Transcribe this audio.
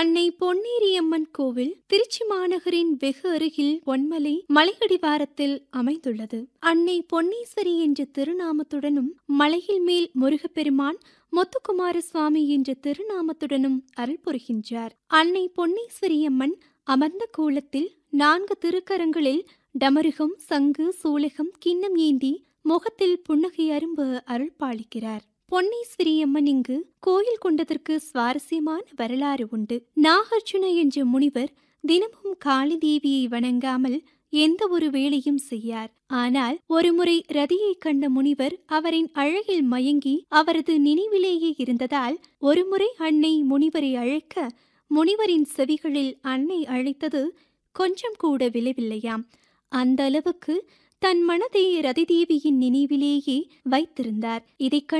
அன்னை பொன்னேரியம்மன் கோவில் திருச்சி மாநகரின் வெகு அருகில் பொன்மலை மலையடிவாரத்தில் அமைந்துள்ளது அன்னை பொன்னீஸ்வரி என்ற திருநாமத்துடனும் மலையில் மேல் முருகப்பெருமான் முத்துக்குமார சுவாமி என்ற திருநாமத்துடனும் அருள் புரிகின்றார் அன்னை பொன்னீஸ்வரி அம்மன் அமர்ந்த கோலத்தில் நான்கு திருக்கரங்களில் டமருகம் சங்கு சூலகம் கிண்ணம் ஏந்தி முகத்தில் புன்னகை அரும்பு அருள் பாலிக்கிறார் பொன்னீஸ்வரி அம்மன் இங்கு கோயில் கொண்டதற்கு சுவாரஸ்யமான வரலாறு உண்டு நாகார்ஜுன என்ற முனிவர் தினமும் காளி தேவியை வணங்காமல் எந்த ஒரு வேலையும் செய்யார் ஆனால் ஒருமுறை ரதியை கண்ட முனிவர் அவரின் அழகில் மயங்கி அவரது நினைவிலேயே இருந்ததால் ஒருமுறை அன்னை முனிவரை அழைக்க முனிவரின் செவிகளில் அன்னை அழைத்தது கொஞ்சம் கூட விளைவில்லையாம் அந்த அளவுக்கு தன் மனதை ரதிதேவியின் நினைவிலேயே வைத்திருந்தார் இதைக்